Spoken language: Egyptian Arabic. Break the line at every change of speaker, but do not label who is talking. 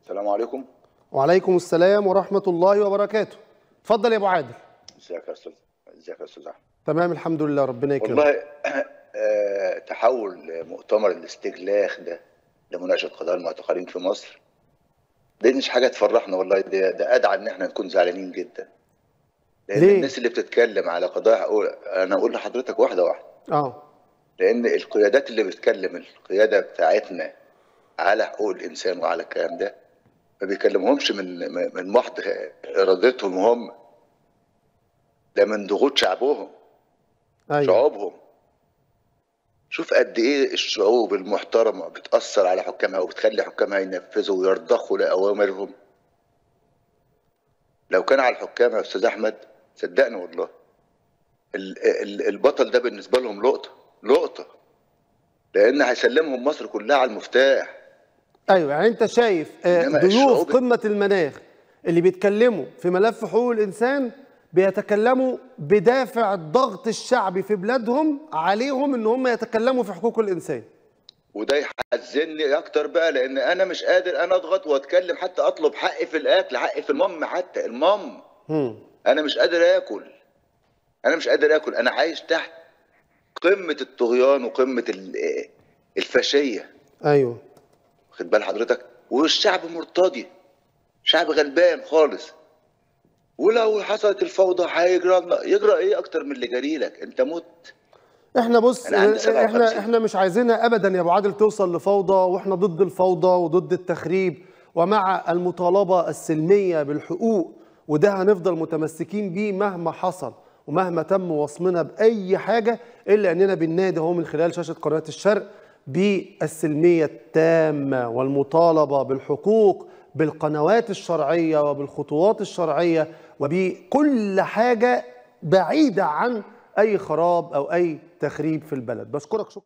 السلام عليكم
وعليكم السلام ورحمة الله وبركاته اتفضل يا أبو عادل
ازيك يا استاذ ازيك يا استاذ احمد
تمام الحمد لله ربنا يكرمك
والله آه، تحول مؤتمر الاستجلاخ ده لمناقشه قضايا المعتقلين في مصر دي مش حاجه تفرحنا والله ده, ده ادعى ان احنا نكون زعلانين جدا لان
ليه؟
الناس اللي بتتكلم على قضايا حقوق انا اقول لحضرتك واحده واحده
اه
لان القيادات اللي بتتكلم القياده بتاعتنا على حقوق الانسان وعلى الكلام ده ما بيكلمهمش من من محض ارادتهم هم ده من ضغوط شعبهم
ايوه
شعوبهم شوف قد ايه الشعوب المحترمه بتاثر على حكامها وبتخلي حكامها ينفذوا ويرضخوا لاوامرهم لو كان على الحكام يا استاذ احمد صدقني والله ال- ال- البطل ده بالنسبه لهم لقطه لقطه لان هيسلمهم مصر كلها على المفتاح
ايوه يعني انت شايف آه،
إنما
ضيوف
الشعوب-
قمة المناخ اللي بيتكلموا في ملف حقوق الإنسان بيتكلموا بدافع الضغط الشعبي في بلادهم عليهم ان هم يتكلموا في حقوق الإنسان
وده يحزنني اكتر بقى لان انا مش قادر انا اضغط واتكلم حتى اطلب حقي في الاكل حقي في المام حتى المام
هم.
انا مش قادر اكل انا مش قادر اكل انا عايش تحت قمه الطغيان وقمه ال- الفاشيه
ايوه
واخد بال حضرتك والشعب مرتضي شعب غلبان خالص ولو حصلت الفوضى هيجرى لنا يجرى ايه اكتر من اللي جري لك انت مت
احنا بص
أنا عندي
آه،
57.
احنا احنا مش عايزينها ابدا يا ابو عادل توصل لفوضى واحنا ضد الفوضى وضد التخريب ومع المطالبه السلميه بالحقوق وده هنفضل متمسكين بيه مهما حصل ومهما تم وصمنا باي حاجه الا اننا بننادي اهو من خلال شاشه قناه الشرق بالسلميه التامه والمطالبه بالحقوق بالقنوات الشرعيه وبالخطوات الشرعيه وبكل حاجه بعيده عن اي خراب او اي تخريب في البلد بشكرك شكرا